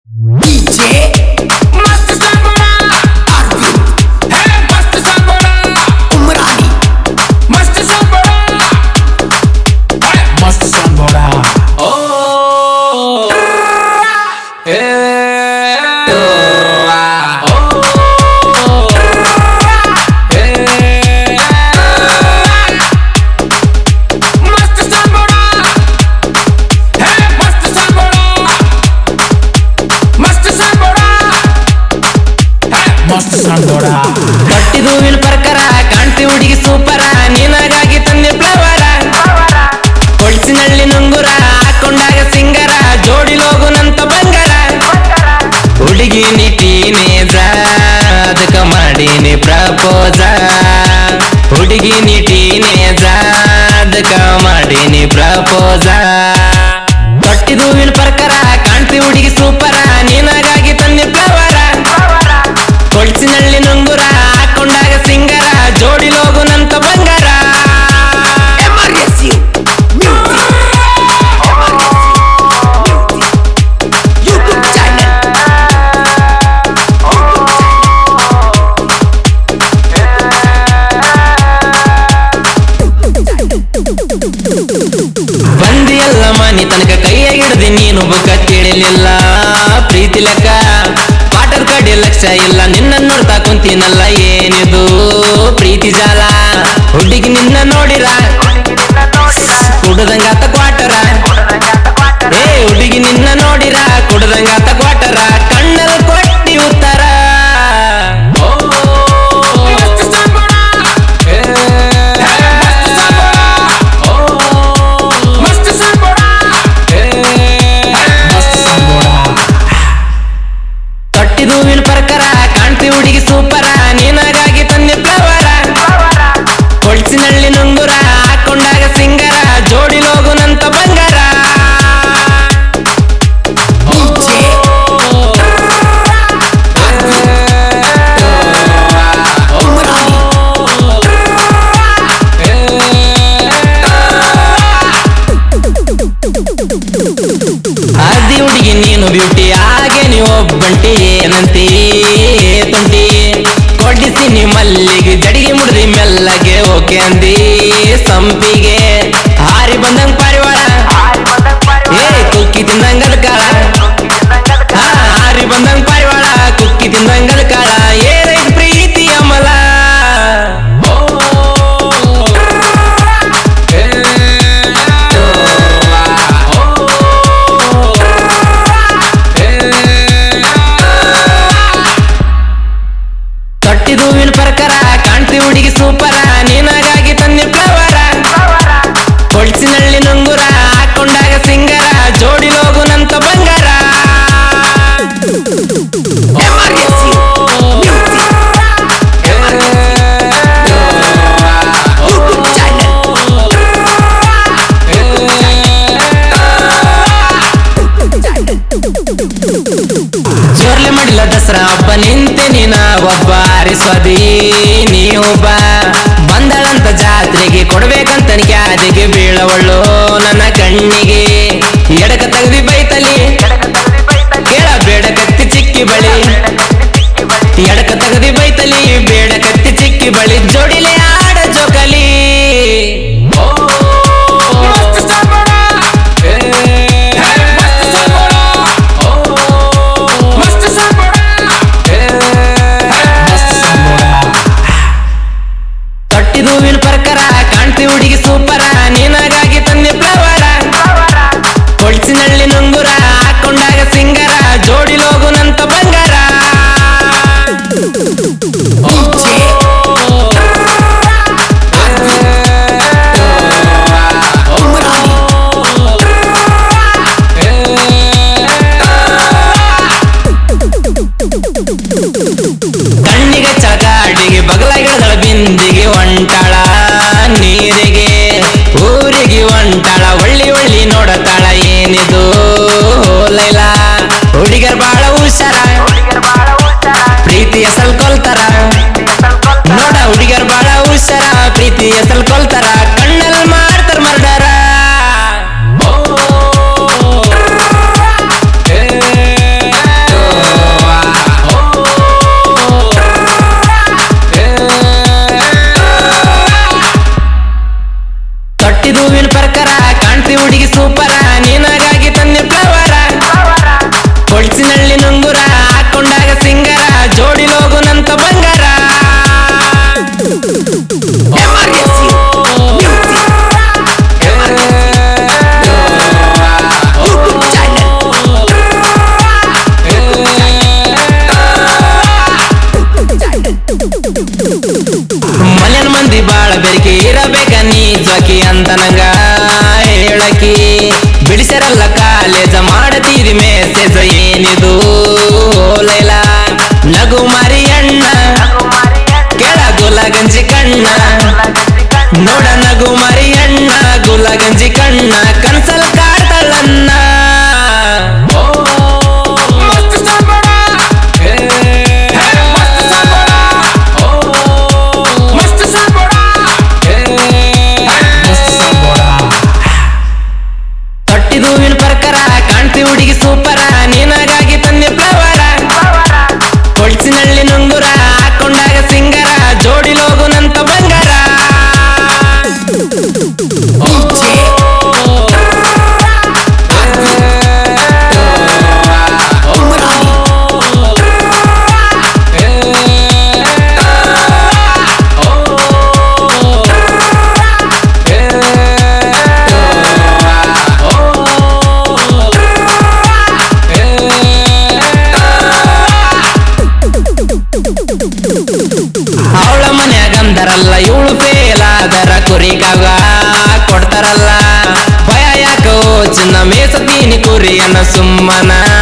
मस्त सांगोळा हे मस्त सांगोळा उमरानी मस्त सांगोळा हे मस्त सांगोळा ओ हे ओ हे मस्त सांगोळा हे मस्त सांगोळा मस्त सांगोळा हे मस्त सांगोळा ಕಟ್ಟಿದು ವಿಲ್ ಪ್ರಕಾರ ಕಾಣ್ತಿ ಹುಡುಗಿ ಸೂಪರ ನಿನಗಾಗಿ ತಂದೆ ಫ್ಲವರ ಕೊಳ್ಸಿನಲ್ಲಿ ನುಂಗುರ ಹಾಕೊಂಡಾಗ ಸಿಂಗರ ಜೋಡಿ ಲೋಗುನಂತ ಬಂಗಾರ ಹುಡುಗಿ ನೀ ಟೀನೇಜ ಅದಕ್ಕ ಮಾಡೀನಿ ಪ್ರಪೋಸ ಹುಡುಗಿ ನೀ ಟೀನೇಜ ಅದಕ್ಕ ಮಾಡೀನಿ ಪ್ರಪೋಸ ಕಟ್ಟಿದು ವಿಲ್ ಪ್ರಕಾರ ಕಾಣ್ತಿ ಹುಡುಗಿ ಸೂಪರ ನಿನಗಾಗಿ ತಂದೆ ಫ್ಲವರ ಕೊಳ್ಸಿನಲ್ಲಿ ನುಂಗುರ ಹಾಕೊಂಡಾಗ ಸಿಂಗರ ಜೋಡಿ ಲೋಗುನಂತ ಬಂಗಾರ ಎಮರ್ಜೆನ್ಸಿ ಯೂಟ್ಯೂಬ್ ಚಾನೆಲ್ ಬಂದಿಯಲ್ಲ ಮನಿ ತನಕ ಕೈಯ ಹಿಡ್ದಿ ನೀನು ಬುಕ್ಕ ಕೇಳಲಿಲ್ಲ ಪ್ರೀತಿ ಲೆಕ್ಕ ಪಾಠದ ಕಡೆ ಲಕ್ಷ ಇಲ್ಲ ನಿನ್ನ ನೋಡ್ತಾ ಕುಂತೀನಲ್ಲ ಏನಿದು ಪ್ರೀತಿ ಜಾಲ ಹುಡುಗಿ ನಿನ್ನ ನೋಡಿರ ಕುಡದಂಗಾತ ಕ್ವಾಟರ ಏ ಹುಡುಗಿ ನಿನ್ನ ನೋಡಿರ ಕುಡದಂಗಾತ ಕ್ವಾಟರ ಕಣ್ಣಲ್ಲಿ ಕೊಟ್ಟಿ ಉತ್ತರ मस्त सांगोळा हे मस्त सांगोळा हे मस्त सांगोळा ತೊಟ್ಟಿದು ವಿಲ್ ಪ್ರಕಾರ ಕಾಣ್ತಿ ಹುಡುಗಿ ಸೂಪರ ನಿನಗಾಗಿ ತಂದೆ ಫ್ಲವರ ಕೊಳ್ಸಿನಲ್ಲಿ ನುಂಗುರ ಹಾಕೊಂಡಾಗ ಸಿಂಗರ ಜೋಡಿ ಲೋಗುನಂತ ಬಂಗಾರ ಡಿಜೆ ಉಮರಾನಿ ಆದಿ ಹುಡುಗಿ ನೀನು ಬ್ಯೂಟಿ ಹಾಗೆ ನೀವು ಒಬ್ಬಂಟಿ ಏನಂತಿ ತುಂಟಿ ಕೊಡಿಸಿ ನೀ ಮಲ್ಲಿಗೆ ಜಡಿಗೆ ಮುಡ್ದಿ ಮೆಲ್ಲಗೆ ಓಕೆ ಅಂದಿ ಸಂಪಿಗೆ ಹಾರಿ ಬಂದಂಗ್ ಪಾರಿವಾಳ ಏ ಕುಕ್ಕಿ ತಿಂದಂಗದ ಕಾಳ ಹಾ, ಹಾರಿ ಬಂದಂಗ್ ಪಾರಿವಾಳ ಕುಕ್ಕಿ ತಿಂದಂಗದ ಕಾಳ ಏನೈತ್ ಪ್ರೀತಿ ಅಮಲ ತೊಟ್ಟಿದು ವಿಲ್ ಪ್ರಕಾರ ಕಾಣ್ತಿ ಹುಡುಗಿ ಸೂಪರ ನಿನಗಾಗಿ ತಂದೆ ಫ್ಲವರ ಕೊಳ್ಸಿನಲ್ಲಿ ನುಂಗುರ ಹಾಕೊಂಡಾಗ ಸಿಂಗರ ಜೋಡಿ ಲೋಗುನಂತ ಬಂಗಾರ ಎಮರ್ಜೆನ್ಸಿ ಯೂಟ್ಯೂಬ್ ಚಾನೆಲ್ ಜೋರ್ಲೆ ಮಾಡಿಲ್ಲ ದಸರಾ ಹಬ್ಬ ನಿಂತೆ ನೀನ ಒಬ್ಬ ಆರಿಸ್ವಾದಿ ನೀ ಒಬ್ಬ ಬಂದಳಂತ ಜಾತ್ರೆಗೆ ಕೊಡ್ಬೇಕಂತ ಕ್ಯಾದಿಗೆ ಬೀಳವಳು ನನ್ನ ಕಣ್ಣಿಗೆ ಎಡಕ ತೆಗ್ದಿ ಬೈತಲಿ ಕೇಳ ಬೇಡ ಕತ್ತಿ ಚಿಕ್ಕಿ ಬಳಿ ಎಡಕ ತೆಗ್ದಿ ಬೈತಲಿ ಬೇಡ ಕತ್ತಿ ಚಿಕ್ಕಿ ಬಳಿ ಜೋಡಿಲೆ ಆಡ ಜೋಕಲಿ मस्त सांगोळा हे मस्त सांगोळा मस्त सांगोळा हे मस्त सांगोळा ತೊಟ್ಟಿದು ವಿಲ್ ಪ್ರಕಾರ ಕಾಣ್ತಿ ಹುಡುಗಿ ಸೂಪರ ನಿನಗಾಗಿ ತಂದೆ ಫ್ಲವರ ಕೊಳ್ಸಿನಲ್ಲಿ ನುಂಗುರ ಹಾಕೊಂಡಾಗ ಸಿಂಗರ ಜೋಡಿ ಲೋಗುನಂತ ಬಂಗಾರ ಡಿಜೆ ಉಮರಾನಿ ಕಣ್ಣಿಗೆ ಚಳಕಾಡಿಗೆ ಬಗಲಾಗಿಡದಳ ಬಿಂದಿಗೆ ಒಂಟಾಳ ನೀರಿಗೆ ಊರಿಗೆ ಒಂಟಾಳ ಒಳ್ಳಿ ಒಳ್ಳಿ ನೋಡತಾಳ ಏನಿದು ಲೈಲ ಹುಡುಗರ್ ಬಾಳ ಹುಷಾರ ಪ್ರೀತಿ ಹೆಸಲ್ ಕೊಲ್ತಾರ ನೋಡ ಹುಡುಗರ್ ಬಾಳ ಹುಷಾರ ಪ್ರೀತಿ ಹೆಸಲ್ ಕೊಲ್ತಾರ ಕಣ್ಣಲ್ ಮಾಡ್ತಾರ ಮರ್ಡರ Oh ಕಾಲೇಜ ಮಾಡತೀರಿ ಮೆಸೇಜ ಏನಿದು ಲೈಲ ನಗು ಮರಿ ಅಣ್ಣ ಕೆಳ ಗುಲಗಂಜಿ ಕಣ್ಣ ನೋಡ ನಗು ಮರಿ ಅಣ್ಣ ಗುಲಗಂಜಿ ಕಣ್ಣ ಕನ್ಸಲ್ ಕಾಡ್ತಳನ್ನ मस्त साबड़ा मस्त साबड़ा मस्त साबड़ा मस्त साबड़ा ತೊಟ್ಟಿದುವಿನ ಪ್ರಕಾರ ಕಾಣ್ತಿ ಹುಡುಗಿ ಸೂಪರ ನಿನಗಾಗಿ ತಂದೆ ಫ್ಲವರ ಕೊಳ್ಸಿನಲ್ಲಿ ನುಂಗುರ ಹಾಕೊಂಡಾಗ ಸಿಂಗರ ಜೋಡಿ ಲೋಗುನಂತ ಬಂಗಾರ ಅವಳ ಮನ್ಯಾಗಂದರಲ್ಲ ಇವಳು ಫೇಲಾದರ ಕುರಿಗಾಗ ಕೊಡ್ತಾರಲ್ಲ ಭಯ ಯಾಕೋ ಚಿನ್ನ ಮೇಸತೀನಿ ಕುರಿಯನ್ನ ಸುಮ್ಮನ